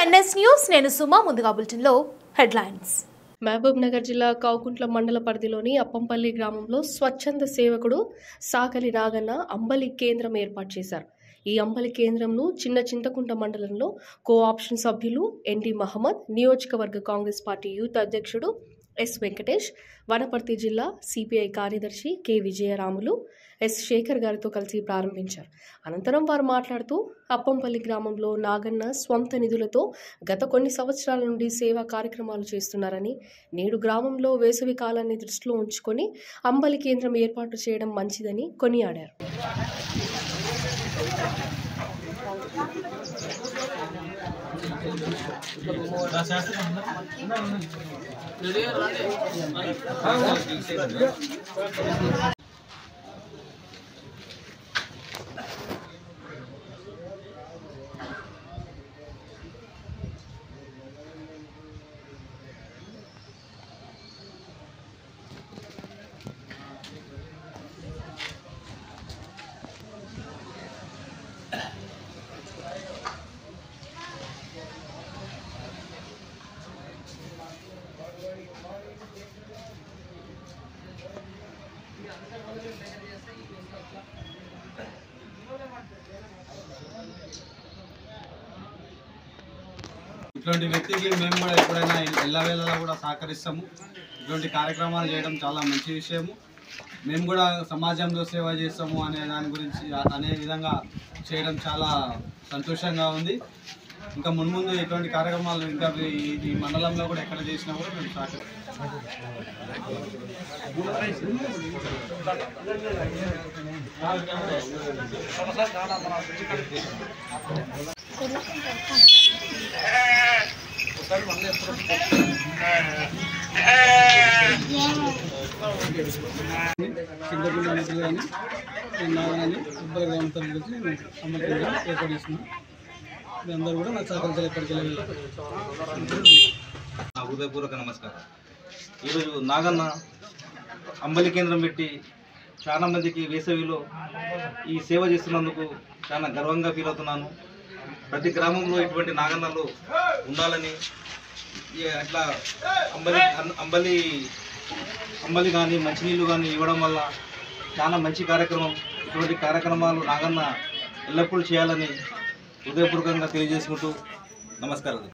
NS news నేను సుమా ముందుగా బులెటిన్లో హెడ్లైన్స్ మహబూబ్ నగర్ జిల్లా కౌకుంట్ల మండల పరిధిలోని అప్పంపల్లి గ్రామంలో స్వచ్ఛంద సేవకుడు సాకలి నాగన్న అంబలి కేంద్రం ఏర్పాటు చేశారు ఈ అంబలి కేంద్రంను చిన్న చింతకుంట మండలంలో కో ఆప్షన్ సభ్యులు ఎన్టీ మహమ్మద్ నియోజకవర్గ కాంగ్రెస్ పార్టీ యూత్ అధ్యక్షుడు ఎస్ వెంకటేష్ వనపర్తి జిల్లా సిపిఐ కార్యదర్శి కె విజయరాములు ఎస్ శేఖర్ గారితో కలిసి ప్రారంభించారు అనంతరం వారు మాట్లాడుతూ అప్పంపల్లి గ్రామంలో నాగన్న స్వంత నిధులతో గత కొన్ని సంవత్సరాల నుండి సేవా కార్యక్రమాలు చేస్తున్నారని నేడు గ్రామంలో వేసవి కాలాన్ని దృష్టిలో ఉంచుకొని అంబలి కేంద్రం ఏర్పాటు చేయడం మంచిదని కొనియాడారు ఇటువంటి వ్యక్తికి మేము కూడా ఎప్పుడైనా ఎల్లవేళలా కూడా సహకరిస్తాము ఇటువంటి కార్యక్రమాలు చేయడం చాలా మంచి విషయము మేము కూడా సమాజంలో సేవ చేస్తాము అనే దాని గురించి అనే విధంగా చేయడం చాలా సంతోషంగా ఉంది ఇంకా మున్ముందు ఇటువంటి కార్యక్రమాలు ఇంకా ఈ- ఈ మండలంలో కూడా ఎక్కడ చేసినా కూడా మేము సహకరిస్తాం చింతకుంట నిధులు కానీ నాగనని ఉబ్బల గ్రామ తరలి కలిసి మేము అమలు కేంద్రం ఏర్పాటు చేస్తున్నాం మీ అందరూ కూడా నాకు సహకరించాలి ఎక్కడికి వెళ్ళి నా హృదయపూర్వక నమస్కారం ఈరోజు నాగన్న అంబలి కేంద్రం పెట్టి చాలా మందికి వేసవిలో ఈ సేవ చేస్తున్నందుకు చాలా గర్వంగా ఫీల్ అవుతున్నాను ప్రతి గ్రామంలో ఇటువంటి నాగన్నలు ఉండాలని ఈ అట్లా అంబలి అన్- అంబలి అంబలి కానీ మంచినీళ్ళు కానీ ఇవ్వడం వల్ల చాలా మంచి కార్యక్రమం ఇటువంటి కార్యక్రమాలు నాగన్న ఎల్లప్పుడూ చేయాలని హృదయపూర్వకంగా తెలియజేసుకుంటూ నమస్కారం